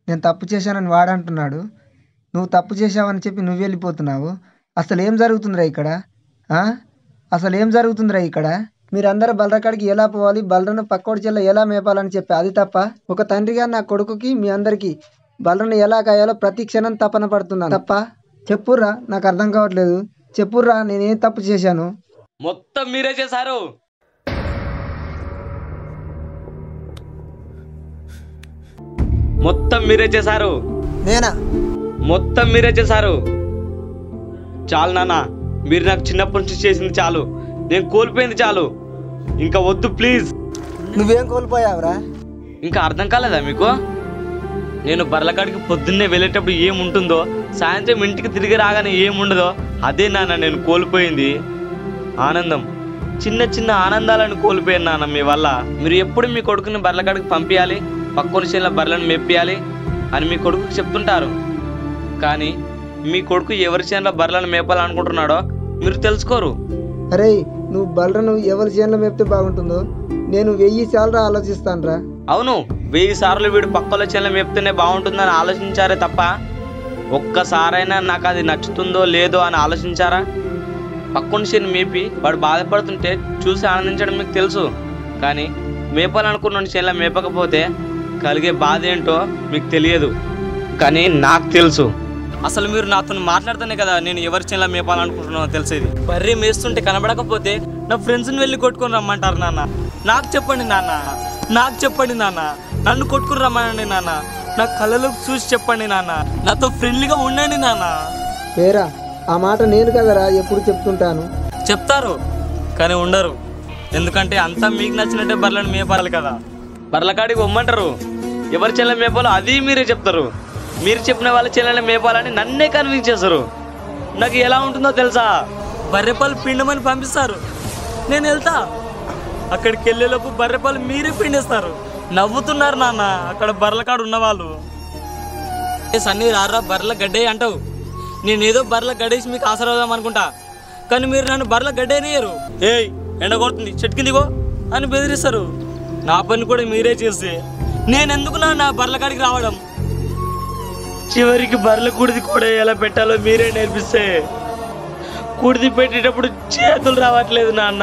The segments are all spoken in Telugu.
నేను తప్పు చేశానని వాడంటున్నాడు నువ్వు తప్పు చేశావని చెప్పి నువ్వు వెళ్ళిపోతున్నావు అసలు ఏం జరుగుతుందిరా ఇక్కడ ఆ? అసలు ఏం జరుగుతుందిరా ఇక్కడ మీరందరూ బలరకాడికి ఎలా పోవాలి బలరను పక్కోడి చెల్ల ఎలా మేపాలని చెప్పి అది తప్ప ఒక తండ్రిగా నా కొడుకుకి మీ అందరికీ బలరను ఎలా కాయాలో ప్రతి క్షణం తపన పడుతున్నాను తప్ప చెప్పుర్రా నాకు అర్థం కావట్లేదు చెప్పుర్రా నేనేం తప్పు చేశాను మొత్తం మీరే చేశారు మొత్తం మీరే చేశారు నేనా మొత్తం మీరే చేశారు చాలు నాన్న మీరు నాకు చిన్నప్పటి నుంచి చేసింది చాలు నేను కోల్పోయింది చాలు ఇంకా వద్దు ప్లీజ్ నువ్వేం కోల్పోయావురా ఇంకా అర్థం కాలేదా మీకు నేను బర్లకాడికి పొద్దున్నే వెళ్ళేటప్పుడు ఏముంటుందో సాయంత్రం ఇంటికి తిరిగి రాగానే ఏముండదో అదే నాన్న నేను కోల్పోయింది ఆనందం చిన్న చిన్న ఆనందాలను కోల్పోయాను నాన్న మీ వల్ల మీరు ఎప్పుడు మీ కొడుకుని బర్లకాడికి పంపించాలి పక్కన చేనుల బర్రెలను మెప్పియాలి అని మీ కొడుకుకి చెప్తుంటారు కానీ మీ కొడుకు ఎవరి చేనులో బర్రెలను మేపాలనుకుంటున్నాడో మీరు తెలుసుకోరు అరే నువ్వు బలరను ఎవరి చేనులో మేపితే బాగుంటుందో నేను వెయ్యి సార్లు ఆలోచిస్తానురా అవును వెయ్యి సార్లు వీడు పక్కల చెల్ల మేపుతూనే బాగుంటుందని ఆలోచించారే తప్ప ఒక్కసారైనా నాకు అది నచ్చుతుందో లేదో అని ఆలోచించారా పక్కన చెల్లి మేపి వాడు బాధపడుతుంటే చూసి ఆనందించడం మీకు తెలుసు కానీ మేపాలనుకున్న చెల్ల మేపకపోతే కలిగే బాధ ఏంటో మీకు తెలియదు కానీ నాకు తెలుసు అసలు మీరు నాతో మాట్లాడుతూనే కదా నేను ఎవరి చెల్ల మేపాలనుకుంటున్నానో తెలిసేది బర్రె మేస్తుంటే కనబడకపోతే నా ఫ్రెండ్స్ని వెళ్ళి కొట్టుకొని రమ్మంటారు నాన్న నాకు చెప్పండి నాన్న నాకు చెప్పండి నాన్న నన్ను కొట్టుకుని రమ్మనండి నాన్న నా కళ్ళలోకి చూసి చెప్పండి నాన్న నాతో ఫ్రెండ్లీగా ఉండండి నాన్న వేరా ఆ మాట నేను కదరా ఎప్పుడు చెప్తుంటాను చెప్తారు కానీ ఉండరు ఎందుకంటే అంతా మీకు నచ్చినట్టే బర్రెలను మేపాలి కదా బర్రెల కాడికి పొమ్మంటారు ఎవరి చెల్ల మేపాలో అది మీరే చెప్తారు మీరు చెప్పిన వాళ్ళ చెల్లెని మేపాలని నన్నే కన్విన్స్ చేస్తారు నాకు ఎలా ఉంటుందో తెలుసా బర్రెపాలు పిండమని పంపిస్తారు నేను వెళ్తా అక్కడికి వెళ్ళేలోపు బర్రెపాలు మీరే పిండేస్తారు నవ్వుతున్నారు నాన్న అక్కడ బర్రెల కాడ ఉన్నవాళ్ళు ఏ సన్నీ రారా బర్రెల గడ్డే అంటావు నేనేదో బర్రెల గడ్డేసి మీకు ఆశీర్వాదం అనుకుంటా కానీ మీరు నన్ను బర్రెల గడ్డేనియరు ఏయ్ ఎండ కొడుతుంది చెట్టు కిందిగో అని బెదిరిస్తారు నా పని కూడా మీరే చేస్తే నేను ఎందుకు నా నా బర్రెల కాడికి రావడం చివరికి బర్రెల కుడిది కూడా ఎలా పెట్టాలో మీరే నేర్పిస్తే కుడిది పెట్టేటప్పుడు చేతులు రావట్లేదు నాన్న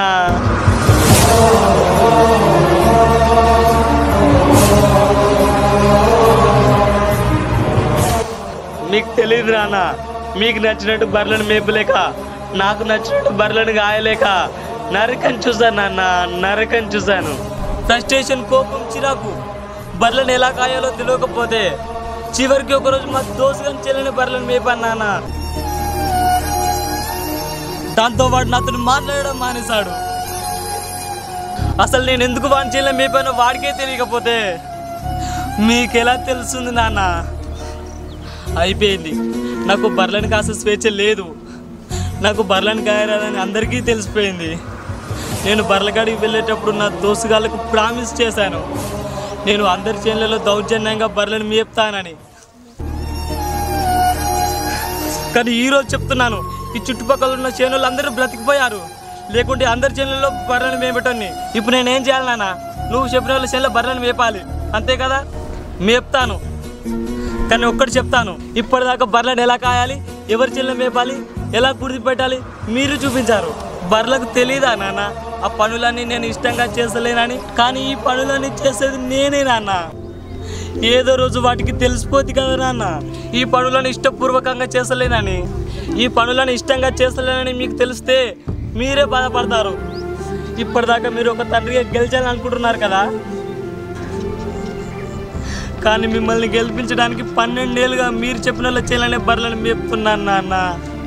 మీకు తెలియదు నాన్న మీకు నచ్చినట్టు బర్రెలను మేపలేక నాకు నచ్చినట్టు బర్రెలను గాయలేక నరకం చూశాను నాన్న నరకం చూశాను ఫ్రస్ట్రేషన్ కోపం చిరాకు బర్రెలను ఎలా కాయాలో తెలియకపోతే చివరికి ఒకరోజు మా దోసుగా చెల్లిన బర్రెలను మేపాను నాన్న దాంతో వాడు నాతో మాట్లాడడం మానేశాడు అసలు నేను ఎందుకు వాడిని చేయలేం మేపానో వాడికే తెలియకపోతే మీకెలా తెలుస్తుంది నాన్న అయిపోయింది నాకు బర్రెలను కాసే స్వేచ్ఛ లేదు నాకు బర్రెలను కాయరాదని అందరికీ తెలిసిపోయింది నేను బర్రెలగాడికి వెళ్ళేటప్పుడు నా దోసుగాళ్ళకు ప్రామిస్ చేశాను నేను అందరి చేనులలో దౌర్జన్యంగా బర్రెలను మేపుతానని కానీ ఈరోజు చెప్తున్నాను ఈ చుట్టుపక్కల ఉన్న చేనులు అందరూ బ్రతికిపోయారు లేకుంటే అందరి చేనులలో బర్రెలను మేపటాన్ని ఇప్పుడు నేనేం చేయాలి నాన్న నువ్వు చెప్పిన వాళ్ళ చేనులో బర్రెలను మేపాలి అంతే కదా మేపుతాను కానీ ఒక్కటి చెప్తాను ఇప్పటిదాకా బర్రెలను ఎలా కాయాలి ఎవరి చెల్లె మేపాలి ఎలా కుడిది పెట్టాలి మీరు చూపించారు బర్రెలకు తెలియదా నాన్న ఆ పనులన్నీ నేను ఇష్టంగా చేస్తలేనని కానీ ఈ పనులన్నీ చేసేది నేనే నాన్న ఏదో రోజు వాటికి తెలిసిపోద్ది కదా నాన్న ఈ పనులను ఇష్టపూర్వకంగా చేస్తలేనని ఈ పనులను ఇష్టంగా చేస్తలేనని మీకు తెలిస్తే మీరే బాధపడతారు ఇప్పటిదాకా మీరు ఒక తండ్రిగా గెలిచాలని అనుకుంటున్నారు కదా కానీ మిమ్మల్ని గెలిపించడానికి పన్నెండేళ్ళుగా మీరు చెప్పిన వాళ్ళ చేయాలనే బర్రెలను మేపుతున్నాను నాన్న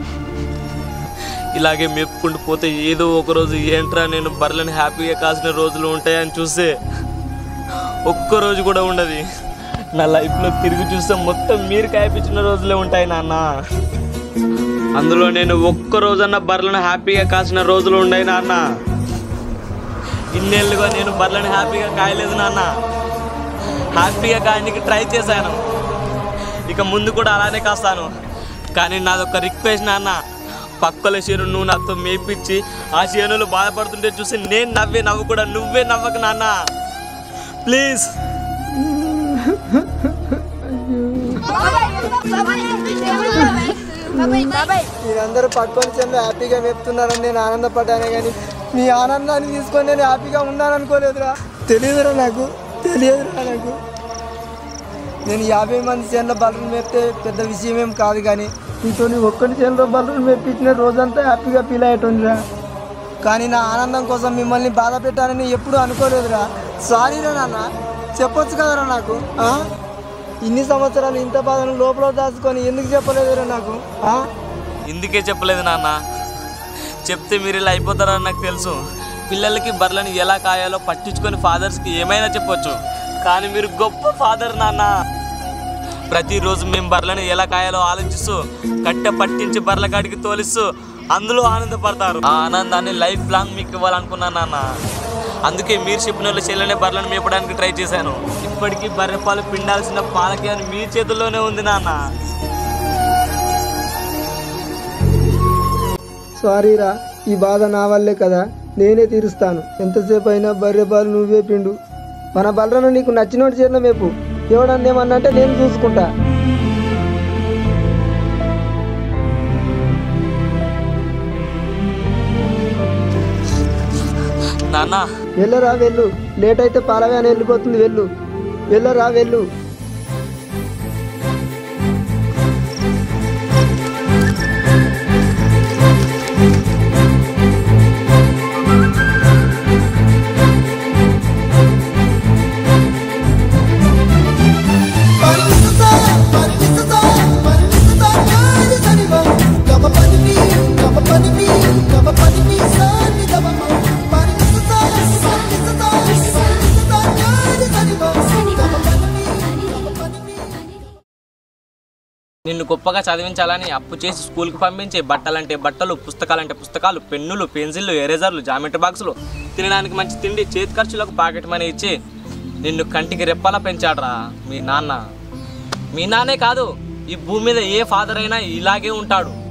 ఇలాగే మేపుకుంటూ పోతే ఏదో ఒక రోజు ఏంట్రా నేను బర్రెలను హ్యాపీగా కాసిన రోజులు ఉంటాయని చూస్తే ఒక్క రోజు కూడా ఉండదు నా లైఫ్లో తిరిగి చూస్తే మొత్తం మీరు కాయపించిన రోజులే ఉంటాయి నాన్న అందులో నేను ఒక్క రోజన్నా బర్రెలను హ్యాపీగా కాసిన రోజులు ఉన్నాయి నాన్న ఇన్నేళ్ళుగా నేను బర్రెలను హ్యాపీగా కాయలేదు నాన్న హ్యాపీగా కాయడానికి ట్రై చేశాను ఇక ముందు కూడా అలానే కాస్తాను కానీ నాదొక రిక్వెస్ట్ నాన్న పక్కల చేను నువ్వు నాతో మేపిచ్చి ఆ చేనులు బాధపడుతుంటే చూసి నేను నవ్వే నవ్వు కూడా నువ్వే నవ్వకు నాన్న ప్లీజ్ మీరందరూ పట్టుకొని చెల్లి హ్యాపీగా మెప్తున్నారని నేను ఆనందపడ్డానే కానీ మీ ఆనందాన్ని తీసుకొని నేను హ్యాపీగా ఉన్నాను అనుకోలేదురా తెలియదురా నాకు తెలియదురా నాకు నేను యాభై మంది చేనుల బలరని మేపితే పెద్ద విషయం ఏం కాదు కానీ నీతో ఒక్కటి చేనులో బలరని మేపించిన రోజంతా హ్యాపీగా ఫీల్ అయ్యేటుందిరా కానీ నా ఆనందం కోసం మిమ్మల్ని బాధ పెట్టానని ఎప్పుడూ అనుకోలేదురా సారీరా నాన్న చెప్పొచ్చు కదరా నాకు ఆ? ఇన్ని సంవత్సరాలు ఇంత బాధను లోపల దాచుకొని ఎందుకు చెప్పలేదురా నాకు ఆ? ఇందుకే చెప్పలేదు నాన్న చెప్తే మీరు ఇలా అయిపోతారని నాకు తెలుసు పిల్లలకి బర్రెలను ఎలా కాయాలో పట్టించుకొని ఫాదర్స్కి ఏమైనా చెప్పొచ్చు కానీ మీరు గొప్ప ఫాదర్ నాన్న ప్రతిరోజు మేము బర్రెలను ఎలా కాయాలో ఆలోచిస్తూ కట్టె పట్టించి బర్రెల కాడికి తోలిస్తూ అందులో ఆనందపడతారు ఆ ఆనందాన్ని లైఫ్ లాంగ్ మీకు ఇవ్వాలనుకున్నాను నాన్న అందుకే మీరు చెప్పిన వాళ్ళు చెల్లెనే బర్రెలను మేపడానికి ట్రై చేశాను ఇప్పటికీ బర్రె పాలు పిండాల్సిన పాలకి అని మీ చేతుల్లోనే ఉంది నాన్న సారీరా ఈ బాధ నా వల్లే కదా నేనే తీరుస్తాను ఎంతసేపు అయినా బర్రె పాలు నువ్వే పిండు మన బలరను నీకు నచ్చినోటి చేరిన మేపు ఎవడన్నా ఏమన్నంటే నేను చూసుకుంటా నాన్న వెళ్ళరా వెళ్ళు లేట్ అయితే పాలవ్యాన్ వెళ్ళిపోతుంది వెళ్ళు వెళ్ళరా వెళ్ళు నిన్ను గొప్పగా చదివించాలని అప్పు చేసి స్కూల్కి పంపించి బట్టలంటే బట్టలు పుస్తకాలంటే పుస్తకాలు పెన్నులు పెన్సిళ్ళు ఎరేజర్లు జామెట్రీ బాక్సులు తినడానికి మంచి తిండి చేతి ఖర్చులకు పాకెట్ మనీ ఇచ్చి నిన్ను కంటికి రెప్పలా పెంచాడురా మీ నాన్న మీ నాన్నే కాదు ఈ భూమి మీద ఏ ఫాదర్ అయినా ఇలాగే ఉంటాడు